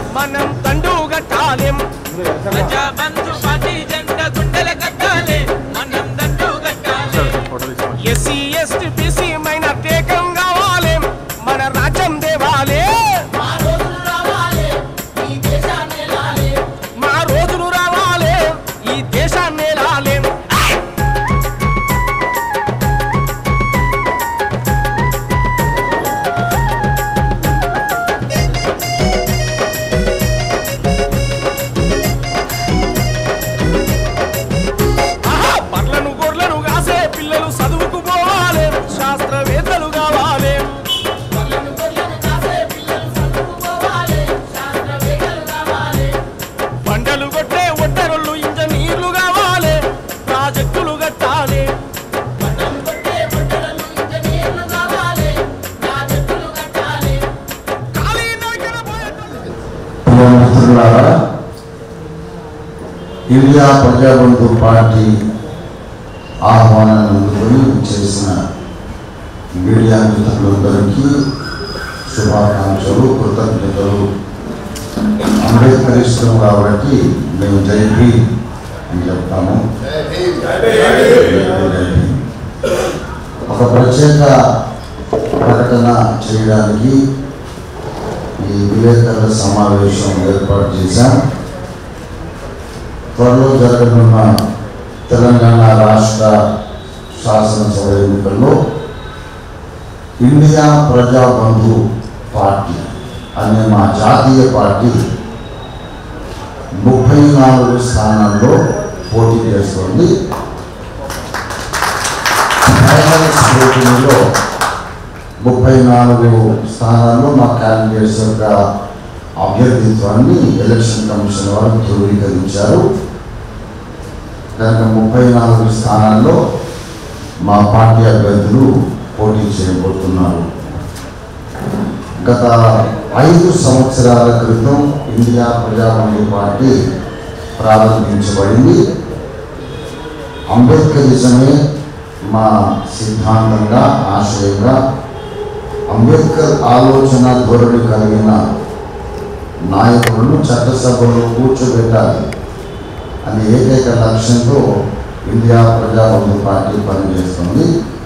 మనం తండు కట్టాలి ప్రజాబంధు పార్టీ జెండా గుండెల కట్టాలి మనం దండు కట్టాలి ఎస్సీ ఎస్టీ బీసీ మైనార్టీ ఏకం కావాలి మన రాజ్యం దేవాలి మా రోజులు రావాలి ఈ దేశాన్ని ఏలాలి ఆహా, బర్లను గొర్రెలను కాసే పిల్లలు చదువుకు పోవాలి శాస్త్రవేత్తలు కావాలి బండలు కొట్టే ఒట్టరులు ఇంజనీర్లు కావాలి ప్రాజెక్టులు కట్టాలి ఖాళీ నరికిన పోయేటోళ్ళు ప్రియ మిత్రులారా ఇండియా ప్రజాబంధు పార్టీ ఆహ్వానాన్ని అందుకొని చేసిన మీడియా మిత్రులందరికీ శుభాకాంక్షలు కృతజ్ఞతలు అంబేద్కరిస్తాం కాబట్టి మేము జైపీ అని చెప్తాము ఒక ప్రత్యేక ప్రకటన చేయడానికి ఈ విలేకరుల సమావేశం ఏర్పాటు చేశాం త్వరలో జరగనున్న తెలంగాణ రాష్ట్ర శాసనసభ ఎన్నికల్లో ఇండియా ప్రజాబంధు పార్టీ అనే మా జాతీయ పార్టీ ముప్పై నాలుగు స్థానాల్లో పోటీ చేస్తుంది ఫైనల్ స్క్రూటినీలో ముప్పై నాలుగు స్థానాల్లో మా క్యాండిడేట్స్ యొక్క అభ్యర్థిత్వాన్ని ఎలక్షన్ కమిషన్ వారు ధృవీకరించారు కనుక ముప్పై నాలుగు స్థానాల్లో మా పార్టీ అభ్యర్థులు పోటీ చేయబోతున్నారు గత ఐదు సంవత్సరాల క్రితం ఇండియా ప్రజాబంధు పార్టీ ప్రారంభించబడింది అంబేద్కరిజమే మా సిద్ధాంతంగా ఆశయంగా అంబేద్కర్ ఆలోచన ధోరణి కలిగిన నాయకులను చట్టసభలో కూర్చోబెట్టాలి అనే ఏకైక లక్ష్యంతో ఇండియా ప్రజాబంధు పార్టీ పనిచేస్తుంది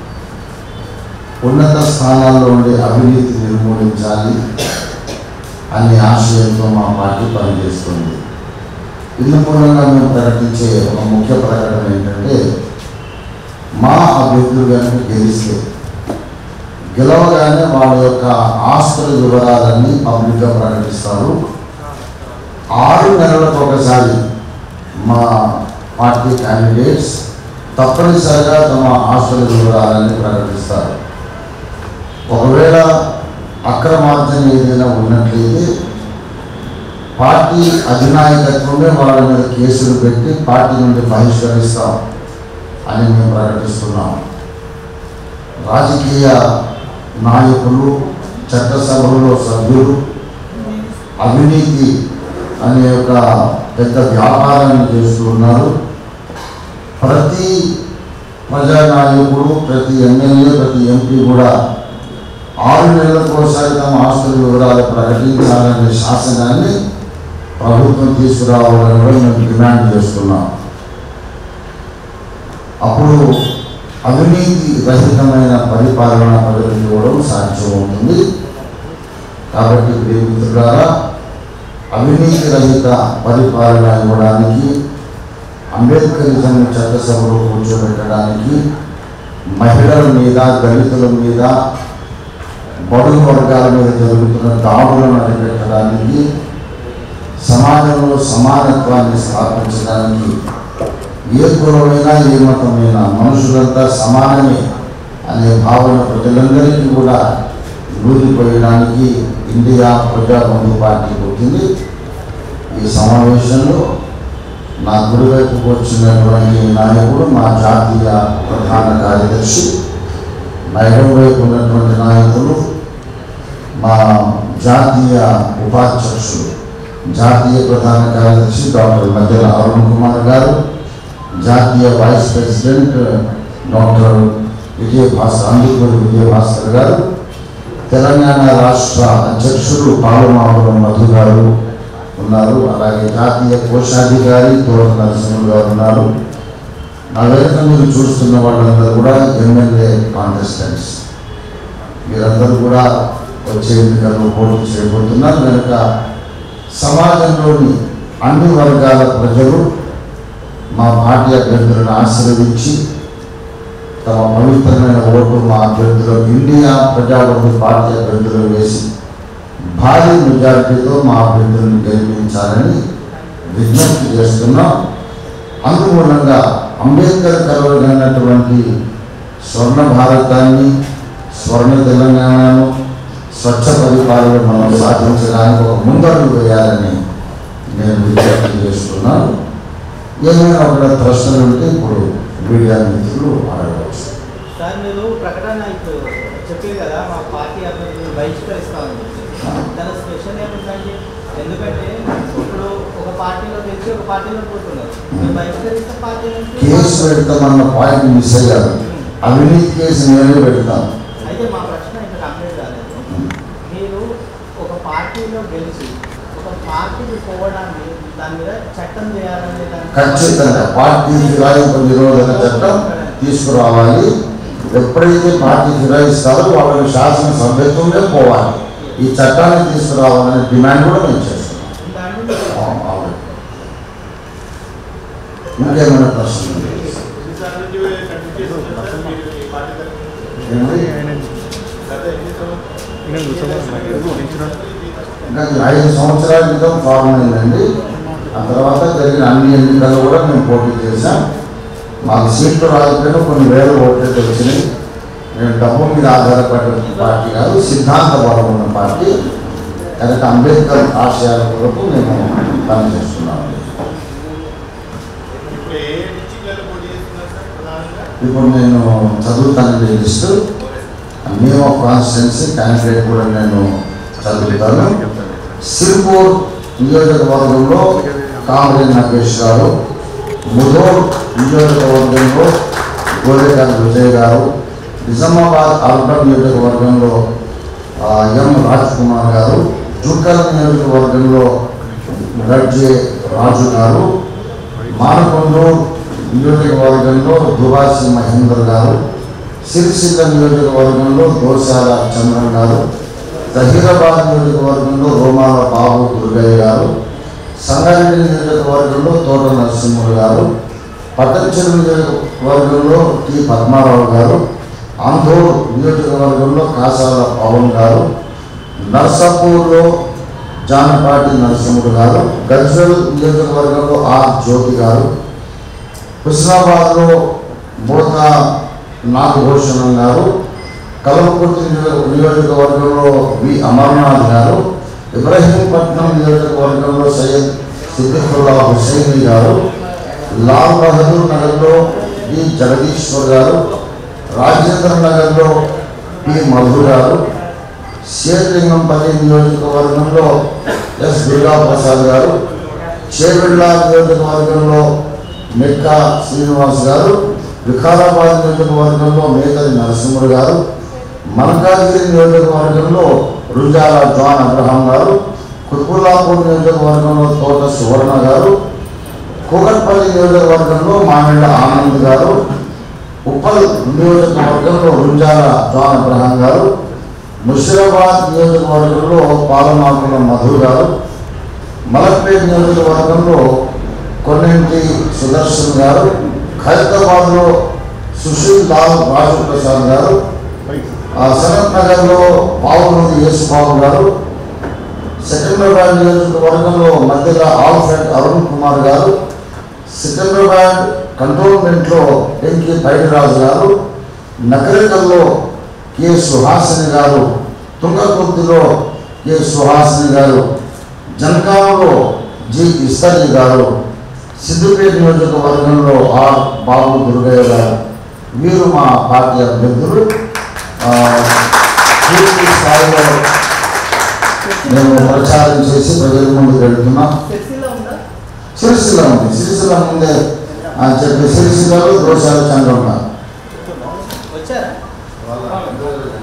ఉన్నత స్థానాల్లో ఉండే అవినీతి నిర్మూలించాలి అనే ఆశయంతో మా పార్టీ పనిచేస్తుంది ఇందు మూలంగా మేము ప్రకటించే ఒక ముఖ్య ప్రకటన ఏంటంటే మా అభ్యర్థులు కనుక గెలిస్తే గెలవగానే వాళ్ళ యొక్క ఆస్తుల వివరాలన్నీ పబ్లిక్గా ప్రకటిస్తారు ఆరు నెలలకు ఒకసారి మా పార్టీ క్యాండిడేట్స్ తప్పనిసరిగా తమ ఆస్తుల వివరాలన్నీ ప్రకటిస్తారు ఒకవేళ అక్రమార్జన ఏదైనా ఉన్నట్లయితే పార్టీ అధినాయకత్వమే వాళ్ళ మీద కేసులు పెట్టి పార్టీ నుండి బహిష్కరిస్తాం అని మేము ప్రకటిస్తున్నాం రాజకీయ నాయకులు చట్టసభలో సభ్యులు అవినీతి అనే ఒక పెద్ద వ్యాపారాన్ని చేస్తూ ఉన్నారు ప్రతి ప్రజానాయకుడు ప్రతి ఎమ్మెల్యే ప్రతి ఎంపీ కూడా ఆరు నెలలకు ఒకసారి తమ ఆస్తుల వివరాలు ప్రకటించాలనే శాసనాన్ని ప్రభుత్వం తీసుకురావాలని కూడా మేము డిమాండ్ చేస్తున్నాం అప్పుడు అవినీతి రహితమైన పరిపాలన ప్రజలు సాధ్యమవుతుంది కాబట్టి ప్రియమిత్రులారా అవినీతి రహిత పరిపాలన ఇవ్వడానికి అంబేద్కరిజం చట్టసభలో కూర్చోబెట్టడానికి మహిళల మీద దళితుల మీద బడుగు వర్గాల మీద జరుగుతున్న దాడులను అరికట్టడానికి సమాజంలో సమానత్వాన్ని స్థాపించడానికి ఏ కులమైనా ఏ మతమైనా మనుషులంతా సమానమే అనే భావన ప్రజలందరికీ కూడా నూరిపోయడానికి ఇండియా ప్రజాబంధు పార్టీ పుట్టింది ఈ సమావేశంలో నా గుడివైపుకు వచ్చినటువంటి నాయకుడు మా జాతీయ ప్రధాన కార్యదర్శి నా ఎడం వైపు ఉన్నటువంటి నాయకులు మా జాతీయ ఉపాధ్యక్షులు జాతీయ ప్రధాన కార్యదర్శి డాక్టర్ మధ్యల అరుణ్ కుమార్ గారు జాతీయ vice president doctor Vijayabhaskar Andukuri Vijayabhaskar గారు తెలంగాణ రాష్ట్ర అధ్యక్షుడు పాలమావుల మధు గారు ఉన్నారు అలాగే జాతీయ కోశాధికారి తోట నరసింహులు గారు ఉన్నారు నా వెనుక మీరు చూస్తున్న వాళ్ళందరూ కూడా ఎమ్మెల్యే కాంటెస్టెంట్స్ మీరందరూ కూడా వచ్చే ఎన్నికల్లో పోటీ చేయబోతున్నారు కనుక సమాజంలోని అన్ని వర్గాల ప్రజలు మా పార్టీ అభ్యర్థులను ఆశీర్వదించి తమ పవిత్రమైన ఓటు మా అభ్యర్థులు ఇండియా ప్రజాబంధు పార్టీ అభ్యర్థులు వేసి భారీ మెజారిటీతో మా అభ్యర్థులను గెలిపించాలని విజ్ఞప్తి చేస్తున్నాం అందుమూలంగా అంబేద్కర్ కలవగలిగినటువంటి స్వర్ణ భారతాన్ని స్వర్ణ తెలంగాణను స్వచ్ఛ పరిపాలన మనం సాధించడానికి ఒక ముందడుగు వేయాలని నేను విజ్ఞప్తి చేస్తున్నాను ఏమైనా ఒక ప్రశ్నలు ఉంటే ఇప్పుడు మీడియా మిత్రులు అడగవచ్చు సార్ మీరు ప్రకటన ఇప్పుడు చెప్పారు కదా మా పార్టీ అభ్యర్థులు బహిష్కరిస్తామని చెప్పి దాని స్పెషల్ ఏమిటంటే ఎందుకంటే ఇప్పుడు ఒక పార్టీలో గెలిచి ఒక పార్టీలో పోతున్నారు మీరు బహిష్కరిస్తే పార్టీ నుంచి కేసు పెడతామన్న పాయింట్ మిస్ అయ్యారు అవినీతి కేసు నేనే పెడతాను అయితే మా ప్రశ్న ఇక్కడ కంప్లీట్ కాలేదు మీరు ఒక పార్టీలో గెలిచి ఒక పార్టీకి పోవడాన్ని దాని మీద చట్టం చేయాలనే దాని ఖచ్చితంగా పార్టీ ఫిరాయింపు నిరోధక చట్టం తీసుకురావాలి ఎప్పుడైతే పార్టీ ఫిరాయిస్తారో వాళ్ళకి శాసన సభ్యత్వమే పోవాలి ఈ చట్టాన్ని తీసుకురావాలనే డిమాండ్ కూడా మేము చేస్తున్నాం దాని మీద అవును, అవును. ఇంకేమైనా ప్రశ్నలు ఉన్నాయా? ఏంటి? ఇంకా ఈ ఐదు సంవత్సరాల క్రితం ఫార్మ్ అయిందండి ఆ తర్వాత జరిగిన అన్ని ఎన్నికల్లో కూడా మేము పోటీ చేశాం మాకు సీట్లు రాకపోయినా కొన్ని వేల ఓట్లయితే వచ్చినాయి మేము డబ్బు మీద ఆధారపడిన పార్టీ కాదు సిద్ధాంత బలం ఉన్న పార్టీ కనుక అంబేద్కర్ ఆశయాల కొరకు మేము పనిచేస్తున్నాం ఇప్పుడు ఏ డిస్టిక్లలో పోటీ చేస్తున్నారు సార్ ప్రధానంగా ఇప్పుడు నేను చదువుతానండి లిస్టు మేము కాన్స్టిట్యున్సీ క్యాండిడేట్ కూడా నేను చదువుతాను సిర్పూర్ నియోజకవర్గంలో కామరేజ్ నాగేష్ గారు ముదోర్ నియోజకవర్గంలో గోరేగారి విజయ్ గారు నిజామాబాద్ అర్బన్ నియోజకవర్గంలో ఆ, ఎం రాజ్ కుమార్ గారు జుక్కల్ నియోజకవర్గంలో గడ్జే రాజు గారు మానకొండూరు నియోజకవర్గంలో దువాసి మహేందర్ గారు సిరిసిల్ల నియోజకవర్గంలో దోశాల చంద్రన్ గారు జహీరాబాద్ నియోజకవర్గంలో రోమాల బాబు దుర్గయ్య గారు సంగారెడ్డి నియోజకవర్గంలో తోట నరసింహులు గారు పట్టణచెరు నియోజకవర్గంలో టి పద్మారావు గారు ఆంధోర్ నియోజకవర్గంలో కాసాల పవన్ గారు నర్సాపూర్లో జానపాటి నరసింహుడు గారు గజ్వల్ నియోజకవర్గంలో ఆర్ జ్యోతి గారు హుస్నాబాద్లో బోత నాగభూషణం గారు కలవకుర్తి నియోజక- నియోజకవర్గంలో వి అమర్నాథ్ గారు ఇబ్రహీంపట్నం నియోజకవర్గంలో సయ్యద్ సిద్దికుల్లా హుసైని గారు లాల్ బహదూర్ నగర్లో డి జగదీశ్వర్ గారు రాజేంద్ర నగర్లో పి మధు గారు శేర్లింగంపల్లి నియోజకవర్గంలో ఎస్ దుర్గా ప్రసాద్ గారు చేవెళ్ళ నియోజకవర్గంలో మెక్కా శ్రీనివాస్ గారు వికారాబాద్ నియోజకవర్గంలో మేకరి నరసింహుడు గారు మల్కాజ్గిరి నియోజకవర్గంలో రుజాల జాన్ అబ్రహాం గారు కుత్బుల్లాపూర్ నియోజకవర్గంలో తోట సువర్ణ గారు కూకట్పల్లి నియోజకవర్గంలో మామిళ్ళ ఆనంద్ గారు ఉప్పల్ నియోజకవర్గంలో రుంజాల జాన్ అబ్రహాం గారు ముషిరాబాద్ నియోజకవర్గంలో పాలమాకుల మధు గారు మలక్పేట్ నియోజకవర్గంలో కొన్నింటి సుదర్శన్ గారు ఖైరతాబాద్లో సుశీల్ లాల్ రాజు ప్రసాద్ గారు ఆ సనత్ నగర్లో పావులూరి యేసుబాబు గారు సికింద్రాబాద్ నియోజకవర్గంలో మధ్యలో ఆల్ఫ్రెడ్ అరుణ్ కుమార్ గారు సికింద్రాబాద్ కంటోన్మెంట్లో వెంకి పైడిరాజు గారు నగరికల్లో కె సుహాసిని గారు తుంగకుర్తిలో కె సుహాసిని గారు జనగాంలో జి ఇస్తరి గారు సిద్దిపేట నియోజకవర్గంలో ఆర్ బాబు దుర్గయ్య గారు వీరు మా పార్టీ అభ్యర్థులు ఆ, పూర్తి స్థాయిలో మేము ప్రచారం చేసి ప్రజల ముందుకు వెళ్తున్నాం చర్చిలో ఉందా సిరిసిల్ల ఉంది సిరిసిల్ల ముందే ఆ, చెప్పి సిరిసిల్లలో దోషాలు చంద్రమ్మ వచ్చారా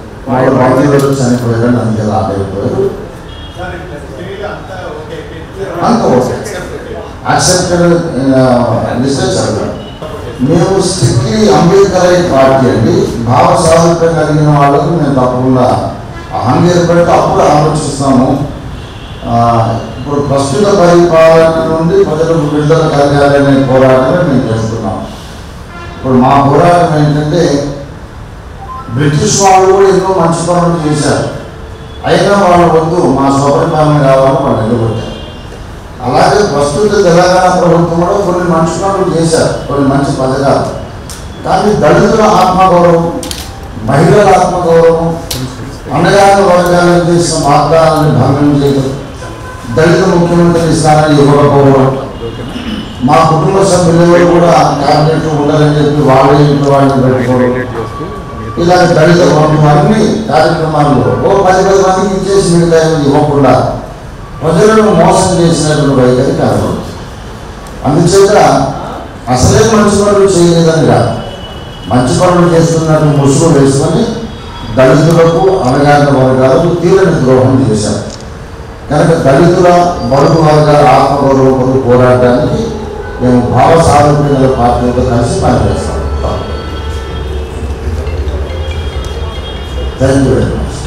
వాళ్ళ బంధువులు చనిపోయారు అందుకే రాలేకపోయారు సార్ ఇప్పుడు టీవీలో అంతా ఓకే పెట్టి అంత ఓకే యాక్సెప్టెడ్ లిస్టే చదివాను మేము స్ట్రిక్ట్లీ అంబేద్కర్ పార్టీ అండి భావ సారూప్యం కలిగిన వాళ్ళకు మేము తప్పకుండా అహంగేర్ పెట్టి అప్పుడు ఆలోచిస్తాము ఆ, ఇప్పుడు ప్రస్తుత పరిపాలన నుండి ప్రజలకు విడుదల కలగాలనే పోరాటమే మేము చేస్తున్నాం ఇప్పుడు మా పోరాటం ఏంటంటే బ్రిటిష్ వాళ్ళు కూడా ఎన్నో మంచి పనులు చేశారు అయినా వాళ్ళ వద్దు మా స్వపరిపాలన కావాలని వాళ్ళు నిలబెట్టారు అలాగే ప్రస్తుత తెలంగాణ ప్రభుత్వం కూడా కొన్ని మంచి పనులు చేశారు కొన్ని మంచి పథకాలు కానీ దళితుల ఆత్మగౌరవం మహిళల ఆత్మగౌరవం అన్నగారి వర్గాలను చేసిన వాగ్దానాన్ని భంగం చేయడం దళిత ముఖ్యమంత్రి స్థానాన్ని ఇవ్వకపోవడం మా కుటుంబ సభ్యులు కూడా క్యాబినెట్ ఉండాలని చెప్పి వాళ్ళే ఇంట్లో వాళ్ళని పెట్టుకోవడం ఇలా దళిత బంధు అన్ని కార్యక్రమాల్లో ఓ పది పది మందికి ఇచ్చేసి మిగతా ఏమీ ఇవ్వకుండా ప్రజలను మోసం చేసినటువంటి వైఖరి కాదు అందుచేత అసలే మంచి పనులు చేయలేదని కాదు మంచి పనులు చేస్తున్నట్టు ముసుగు వేసుకొని దళితులకు అనగాని వర్గాలకు తీరని ద్రోహం చేశారు కనుక దళితుల బడుగు వర్గాల ఆత్మగౌరవం కొరకు పోరాడడానికి మేము భావ సారూప్యంగా పార్టీలతో కలిసి పనిచేస్తాం thank you very much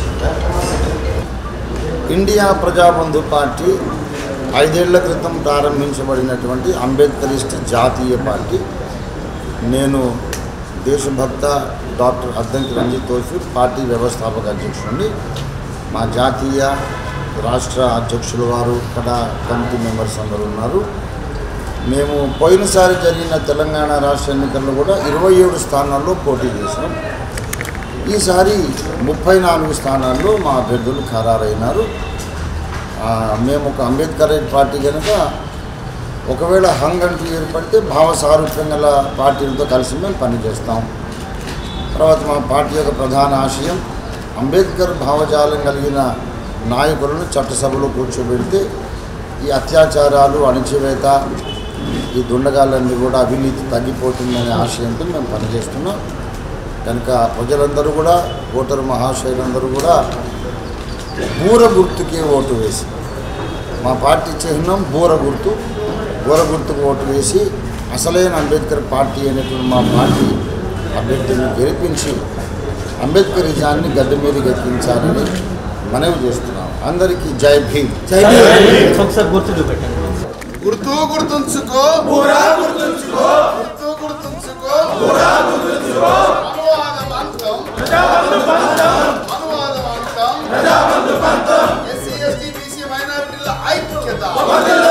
India Prajabandhu party ఐదేళ్ల క్రితం ప్రారంభించబడినటువంటి అంబేద్కరిస్ట్ జాతీయ పార్టీ నేను దేశభక్త డాక్టర్ అద్దంకి రంజిత్ తోషూర్ పార్టీ వ్యవస్థాపక అధ్యక్షుడిని మా జాతీయ రాష్ట్ర అధ్యక్షుల వారు ఇక్కడ కమిటీ మెంబర్స్ అందరూ ఉన్నారు మేము పోయినసారి జరిగిన తెలంగాణ రాష్ట్ర ఎన్నికల్లో కూడా ఇరవై ఏడు స్థానాల్లో పోటీ చేసినాం ఈసారి ముప్పై నాలుగు స్థానాల్లో మా అభ్యర్థులు ఖరారైనారు ఆ, మేము ఒక అంబేద్కర్ పార్టీ కనుక ఒకవేళ హంగ్ అంటూ ఏర్పడితే భావ సారూప్యం గల పార్టీలతో కలిసి మేము పనిచేస్తాం తర్వాత మా పార్టీ యొక్క ప్రధాన ఆశయం అంబేద్కర్ భావజాలం కలిగిన నాయకులను చట్టసభలో కూర్చోబెడితే ఈ అత్యాచారాలు అణచివేత ఈ దుండగాలన్నీ కూడా అవినీతి తగ్గిపోతుందనే ఆశయంతో మేము పనిచేస్తున్నాం కనుక ప్రజలందరూ కూడా ఓటరు మహాశయులందరూ కూడా బూర గుర్తుకే ఓటు వేసి మా పార్టీ చిహ్నం బూర గుర్తు బూర గుర్తుకు ఓటు వేసి అసలైన అంబేద్కర్ పార్టీ అనేటువంటి మా పార్టీ అభ్యర్థిని గెలిపించి అంబేద్కరిజాన్ని గడ్డ మీద ఎక్కించాలని మనవి చేస్తున్నాం అందరికీ జై భీమ్ ఒకసారి గుర్తు చూపెట్టండి గుర్తు గుర్తుంచుకో గుర్తు గుర్తుంచుకో అనువాదం అంతం ఎస్సీ ఎస్టీ బీసీ మైనారిటీల ఐక్యత